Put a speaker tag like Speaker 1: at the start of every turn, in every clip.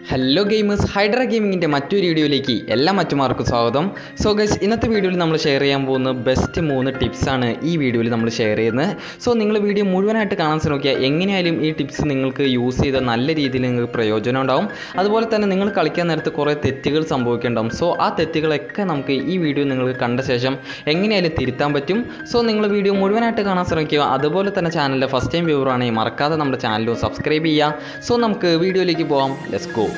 Speaker 1: Hello gamers hydra ഗെയിമിങ്ങിൻ്റെ മറ്റൊരു വീഡിയോയിലേക്ക് എല്ലാ മറ്റുമാർക്കും സ്വാഗതം സോ ഗൈസ് ഇന്നത്തെ വീഡിയോയിൽ നമ്മൾ ഷെയർ ചെയ്യാൻ പോകുന്ന ബെസ്റ്റ് മൂന്ന് ടിപ്സാണ് ഈ വീഡിയോയിൽ നമ്മൾ ഷെയർ ചെയ്യുന്നത് സോ നിങ്ങൾ വീഡിയോ മുഴുവനായിട്ട് കാണാൻ ശ്രമിക്കുക എങ്ങനെയായാലും ഈ ടിപ്സ് നിങ്ങൾക്ക് യൂസ് ചെയ്ത നല്ല രീതിയിൽ നിങ്ങൾക്ക് പ്രയോജനം ഉണ്ടാവും അതുപോലെ തന്നെ നിങ്ങൾ കളിക്കാൻ നേരത്ത് കുറേ തെറ്റുകൾ സംഭവിക്കുന്നുണ്ടാവും സോ ആ തെറ്റുകളൊക്കെ നമുക്ക് ഈ വീഡിയോ നിങ്ങൾക്ക് കണ്ട ശേഷം എങ്ങനെയായാലും തിരുത്താൻ പറ്റും സോ നിങ്ങൾ വീഡിയോ മുഴുവനായിട്ട് കാണാൻ ശ്രമിക്കുക അതുപോലെ തന്നെ ചാനലിലെ ഫസ്റ്റ് ടൈം വ്യൂവർ ആണെങ്കിൽ മറക്കാതെ നമ്മുടെ ചാനൽ സബ്സ്ക്രൈബ് ചെയ്യുക സോ നമുക്ക് വീഡിയോയിലേക്ക് പോകാം let's go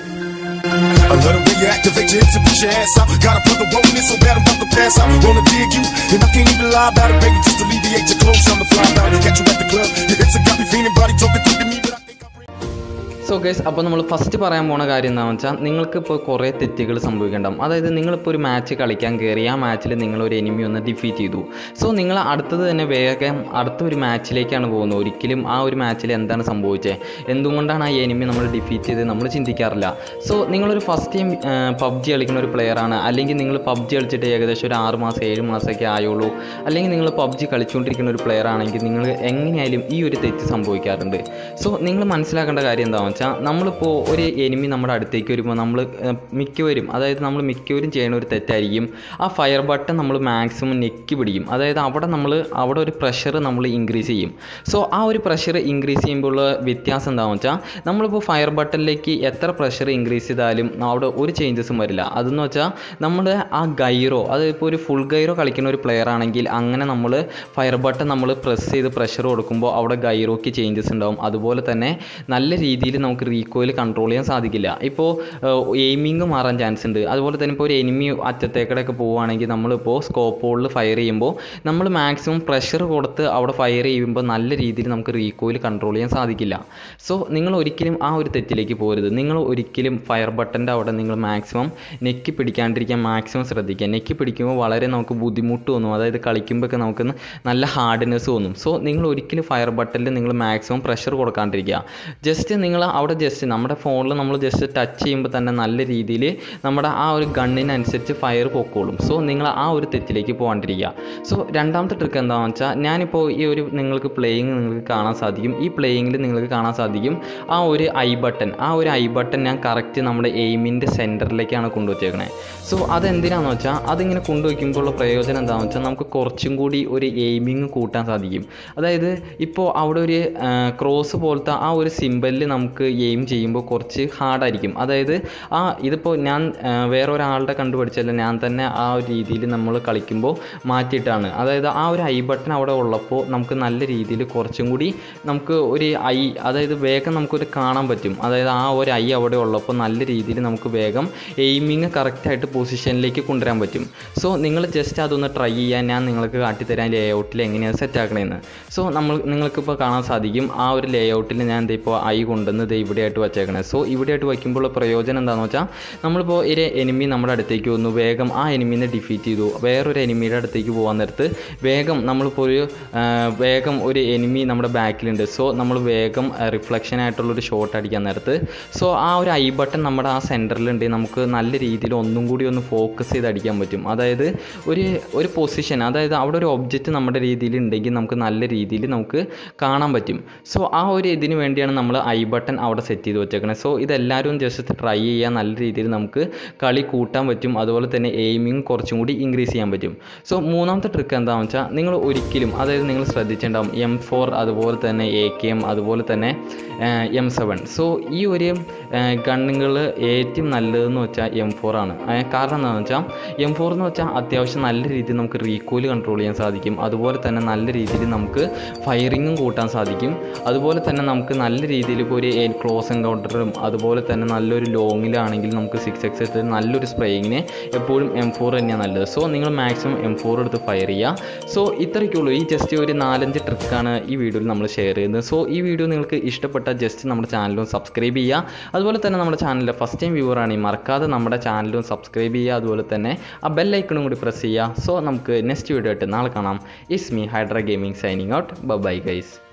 Speaker 2: A little when you activate your hips and push your ass out. Gotta put the roll in so bad I'm about to pass out. Wanna dig you, and I can't even lie about it, baby. Just alleviate your clothes, I'm the fly out. Got you at the club, your hips have got me feeling, body talking through to me, but I think I'm
Speaker 1: so guys അപ്പോൾ നമ്മൾ first പറയാൻ പോണ കാര്യം എന്താണെന്ന് വെച്ചാൽ നിങ്ങൾക്ക് ഇപ്പോൾ കുറേ തെറ്റുകൾ സംഭവിക്കണ്ടാവും അതായത് നിങ്ങളിപ്പോൾ ഒരു മാച്ച് കളിക്കാൻ കയറി ആ മാച്ചിൽ നിങ്ങൾ ഒരു എനിമി ഒന്ന് ഡിഫീറ്റ് ചെയ്തു സോ നിങ്ങൾ അടുത്തത് തന്നെ വേഗം അടുത്ത ഒരു മാച്ചിലേക്കാണ് പോകുന്നത് ഒരിക്കലും ആ ഒരു മാച്ചിൽ എന്താണ് സംഭവിച്ചത് എന്തുകൊണ്ടാണ് ആ എനിമി നമ്മൾ ഡിഫീറ്റ് ചെയ്തത് നമ്മൾ ചിന്തിക്കാറില്ല സോ നിങ്ങളൊരു ഫസ്റ്റ് ടൈം പബ്ജി കളിക്കുന്ന ഒരു പ്ലെയറാണ് അല്ലെങ്കിൽ നിങ്ങൾ പബ്ജി കളിച്ചിട്ട് ഏകദേശം ഒരു ആറ് മാസം ഏഴ് മാസമൊക്കെ ആയുള്ളൂ അല്ലെങ്കിൽ നിങ്ങൾ പബ്ജി കളിച്ചുകൊണ്ടിരിക്കുന്ന ഒരു പ്ലെയർ ആണെങ്കിൽ നിങ്ങൾ എങ്ങനെയായാലും ഈ ഒരു തെറ്റ് സംഭവിക്കാറുണ്ട് സോ നിങ്ങൾ മനസ്സിലാക്കേണ്ട കാര്യം എന്താണെന്ന് വെച്ചാൽ നമ്മളിപ്പോൾ ഒരു എനിമി നമ്മുടെ അടുത്തേക്ക് വരുമ്പോൾ നമ്മൾ ഏഹ്, മിക്കവരും അതായത് നമ്മൾ മിക്കവരും ചെയ്യുന്ന ഒരു തെറ്റായിരിക്കും ആ ഫയർ ബട്ടൺ നമ്മൾ മാക്സിമം നെക്കി പിടിക്കും അതായത് അവിടെ നമ്മൾ അവിടെ ഒരു പ്രഷർ നമ്മൾ ഇൻക്രീസ് ചെയ്യും സോ ആ ഒരു പ്രഷർ ഇൻക്രീസ് ചെയ്യുമ്പോൾ ഉള്ള വ്യത്യാസം എന്താണെന്ന് വെച്ചാൽ നമ്മളിപ്പോൾ ഫയർ ബട്ടണിലേക്ക് എത്ര പ്രഷർ ഇൻക്രീസ് ചെയ്താലും അവിടെ ഒരു ചേഞ്ചസും വരില്ല അതെന്ന് വെച്ചാൽ നമ്മൾ ആ ഗൈറോ അത് ഇപ്പോൾ ഒരു ഫുൾ ഗൈറോ കളിക്കുന്ന ഒരു പ്ലെയർ ആണെങ്കിൽ അങ്ങനെ നമ്മൾ ഫയർ ബട്ടൺ നമ്മൾ പ്രസ് ചെയ്ത് പ്രഷർ കൊടുക്കുമ്പോൾ അവിടെ ഗൈറോക്ക് ചേഞ്ചസ് ഉണ്ടാവും അതുപോലെ തന്നെ നല്ല രീതിയിൽ നമുക്ക് റീകോയിൽ കൺട്രോൾ ചെയ്യാൻ സാധിക്കില്ല ഇപ്പോൾ എയിമിങ് മാറാൻ ചാൻസ് ഉണ്ട് അതുപോലെ തന്നെ ഇപ്പോൾ ഒരു എനിമി അറ്റത്തേക്കടൊക്കെ പോവുകയാണെങ്കിൽ നമ്മളിപ്പോൾ സ്കോപ്പ് ഹോളിൽ ഫയർ ചെയ്യുമ്പോൾ നമ്മൾ മാക്സിമം പ്രഷർ കൊടുത്ത് അവിടെ ഫയർ ചെയ്യുമ്പോൾ നല്ല രീതിയിൽ നമുക്ക് റീകോയിൽ കൺട്രോൾ ചെയ്യാൻ സാധിക്കില്ല സോ നിങ്ങൾ ഒരിക്കലും ആ ഒരു തെറ്റിലേക്ക് പോകരുത് നിങ്ങൾ ഒരിക്കലും ഫയർ ബട്ടൻ്റെ അവിടെ നിങ്ങൾ മാക്സിമം നെക്കി പിടിക്കാണ്ടിരിക്കാൻ മാക്സിമം ശ്രദ്ധിക്കുക നെക്കി പിടിക്കുമ്പോൾ വളരെ നമുക്ക് ബുദ്ധിമുട്ട് തോന്നും അതായത് കളിക്കുമ്പോഴൊക്കെ നമുക്ക് നല്ല ഹാർഡ്നെസ് തോന്നും സോ നിങ്ങൾ ഒരിക്കലും ഫയർ ബട്ടണിൽ നിങ്ങൾ മാക്സിമം പ്രഷർ കൊടുക്കാണ്ടിരിക്കുക ജസ്റ്റ് നിങ്ങൾ അവിടെ ജസ്റ്റ് നമ്മുടെ ഫോണിൽ നമ്മൾ ജസ്റ്റ് ടച്ച് ചെയ്യുമ്പോൾ തന്നെ നല്ല രീതിയിൽ നമ്മുടെ ആ ഒരു ഗണ്ണിനനുസരിച്ച് ഫയർ പൊക്കോളും സോ നിങ്ങൾ ആ ഒരു തെറ്റിലേക്ക് പോകാണ്ടിരിക്കുക സോ രണ്ടാമത്തെ ട്രിക്ക് എന്താണെന്ന് വെച്ചാൽ ഞാനിപ്പോൾ ഈ ഒരു നിങ്ങൾക്ക് പ്ലേയിങ് നിങ്ങൾക്ക് കാണാൻ സാധിക്കും ഈ പ്ലേയിങ്ങിൽ നിങ്ങൾക്ക് കാണാൻ സാധിക്കും ആ ഒരു ഐ ബട്ടൺ ആ ഒരു ഐ ബട്ടൺ ഞാൻ കറക്റ്റ് നമ്മുടെ എയിമിൻ്റെ സെൻറ്ററിലേക്കാണ് കൊണ്ടുവച്ചേക്കണേ സോ അതെന്തിനാണെന്ന് വെച്ചാൽ അതിങ്ങനെ കൊണ്ടുവയ്ക്കുമ്പോൾ ഉള്ള പ്രയോജനം എന്താണെന്ന് വെച്ചാൽ നമുക്ക് കുറച്ചും കൂടി ഒരു എയിമിങ് കൂട്ടാൻ സാധിക്കും അതായത് ഇപ്പോൾ അവിടെ ഒരു ക്രോസ് പോലത്തെ ആ ഒരു സിമ്പലിൽ നമുക്ക് എയിം ചെയ്യുമ്പോൾ കുറച്ച് ഹാർഡായിരിക്കും അതായത് ആ ഇതിപ്പോൾ ഞാൻ ആ, വേറെ ഒരാളുടെ കണ്ടുപിടിച്ചല്ല ഞാൻ തന്നെ ആ ഒരു രീതിയിൽ നമ്മൾ കളിക്കുമ്പോൾ മാറ്റിയിട്ടാണ് അതായത് ആ ഒരു ഐ ബട്ടൺ അവിടെ ഉള്ളപ്പോൾ നമുക്ക് നല്ല രീതിയിൽ കുറച്ചും കൂടി നമുക്ക് ഒരു ഐ അതായത് വേഗം നമുക്കൊരു കാണാൻ പറ്റും അതായത് ആ ഒരു ഐ അവിടെ ഉള്ളപ്പോൾ നല്ല രീതിയിൽ നമുക്ക് വേഗം എയിമിങ് കറക്റ്റായിട്ട് പൊസിഷനിലേക്ക് കൊണ്ടുവരാൻ പറ്റും സോ നിങ്ങൾ ജസ്റ്റ് അതൊന്ന് ട്രൈ ചെയ്യാൻ ഞാൻ നിങ്ങൾക്ക് കാട്ടിത്തരാൻ ലേ ഔട്ടിൽ എങ്ങനെയാണ് സെറ്റ് ആക്കണേന്ന് സോ നമ്മൾ നിങ്ങൾക്കിപ്പോൾ കാണാൻ സാധിക്കും ആ ഒരു ലേ ഔട്ടിൽ ഞാൻ ദേ ഇപ്പോൾ ഐ കൊണ്ടുവന്ന് ദേ ഇവിടെയായിട്ട് വച്ചേക്കണേ സോ ഇവിടെയായിട്ട് വയ്ക്കുമ്പോൾ ഉള്ള പ്രയോജനം എന്താണെന്ന് വെച്ചാൽ നമ്മളിപ്പോൾ ഒരു എനിമി നമ്മുടെ അടുത്തേക്ക് വന്നു വേഗം ആ എനിമീനെ ഡിഫീറ്റ് ചെയ്തു വേറൊരു എനിമിയുടെ അടുത്തേക്ക് പോകാൻ നേരത്ത് വേഗം നമ്മളിപ്പോൾ ഒരു ആ, വേഗം ഒരു എനിമി നമ്മുടെ ബാക്കിലുണ്ട് സോ നമ്മൾ വേഗം റിഫ്ലക്ഷൻ ആയിട്ടുള്ളൊരു ഷോട്ട് അടിക്കാൻ നേരത്ത് സോ ആ ഒരു ഐ ബട്ടൺ നമ്മുടെ ആ സെൻറ്ററിലുണ്ട് നമുക്ക് നല്ല രീതിയിൽ ഒന്നും കൂടി ഒന്ന് ഫോക്കസ് ചെയ്ത് അടിക്കാൻ പറ്റും അതായത് ഒരു ഒരു പൊസിഷൻ അതായത് അവിടെ ഒരു ഒബ്ജക്റ്റ് നമ്മുടെ രീതിയിൽ ഉണ്ടെങ്കിൽ നമുക്ക് നല്ല രീതിയിൽ നമുക്ക് കാണാൻ പറ്റും സോ ആ ഒരു ഇതിന് വേണ്ടിയാണ് നമ്മൾ ഐ ബട്ടൺ അവിടെ സെറ്റ് ചെയ്ത് വെച്ചേക്കണത് സോ ഇതെല്ലാവരും ജസ്റ്റ് ട്രൈ ചെയ്യാൻ നല്ല രീതിയിൽ നമുക്ക് കളി കൂട്ടാൻ പറ്റും അതുപോലെ തന്നെ എയിമിങ് കുറച്ചും കൂടി ഇൻക്രീസ് ചെയ്യാൻ പറ്റും സോ മൂന്നാമത്തെ ട്രിക്ക് എന്താണെന്ന് വെച്ചാൽ നിങ്ങൾ ഒരിക്കലും അതായത് നിങ്ങൾ ശ്രദ്ധിച്ചിട്ടുണ്ടാവും എം ഫോർ അതുപോലെ തന്നെ എ കെ എം അതുപോലെ തന്നെ എം സെവൻ സോ ഈ ഒരു ഗണ്ണുകൾ ഏറ്റവും നല്ലതെന്ന് വെച്ചാൽ എം ഫോർ ആണ് ഏഹ് കാരണം എന്താണെന്ന് വെച്ചാൽ എം ഫോർ എന്ന് വെച്ചാൽ അത്യാവശ്യം നല്ല രീതിയിൽ നമുക്ക് റീകോയിൽ കൺട്രോൾ ചെയ്യാൻ സാധിക്കും അതുപോലെ തന്നെ നല്ല രീതിയിൽ നമുക്ക് ഫയറിങ്ങും കൂട്ടാൻ സാധിക്കും അതുപോലെ തന്നെ നമുക്ക് നല്ല രീതിയിൽ ഇപ്പോൾ ഒരു ക്ലോസ് എൻകൗണ്ടറും അതുപോലെ തന്നെ നല്ലൊരു ലോങ്ങിലാണെങ്കിൽ നമുക്ക് സിക്സ് എക്സ് എട്ട് നല്ലൊരു സ്പ്രേയിങ്ങിന് എപ്പോഴും എം ഫോർ തന്നെയാണ് നല്ലത് സോ നിങ്ങൾ മാക്സിമം എം ഫോർ എടുത്ത് ഫയർ ചെയ്യുക സോ ഇത്രയ്ക്കുള്ളൂ ഈ ജസ്റ്റ് ഒരു നാലഞ്ച് ട്രിക്കാണ് ഈ വീഡിയോയിൽ നമ്മൾ ഷെയർ ചെയ്യുന്നത് സോ ഈ വീഡിയോ നിങ്ങൾക്ക് ഇഷ്ടപ്പെട്ട ജസ്റ്റ് നമ്മുടെ ചാനലും സബ്സ്ക്രൈബ് ചെയ്യുക അതുപോലെ തന്നെ നമ്മുടെ ചാനലിലെ ഫസ്റ്റ് ടൈം വ്യൂവർ ആണെങ്കിൽ മറക്കാതെ നമ്മുടെ ചാനലും സബ്സ്ക്രൈബ് ചെയ്യുക അതുപോലെ തന്നെ ആ ബെല്ലൈക്കണും കൂടി പ്രസ് ചെയ്യുക സോ നമുക്ക് നെക്സ്റ്റ് വീഡിയോ ആയിട്ട് നാളെ കാണാം is me Hydra gaming signing out bye guys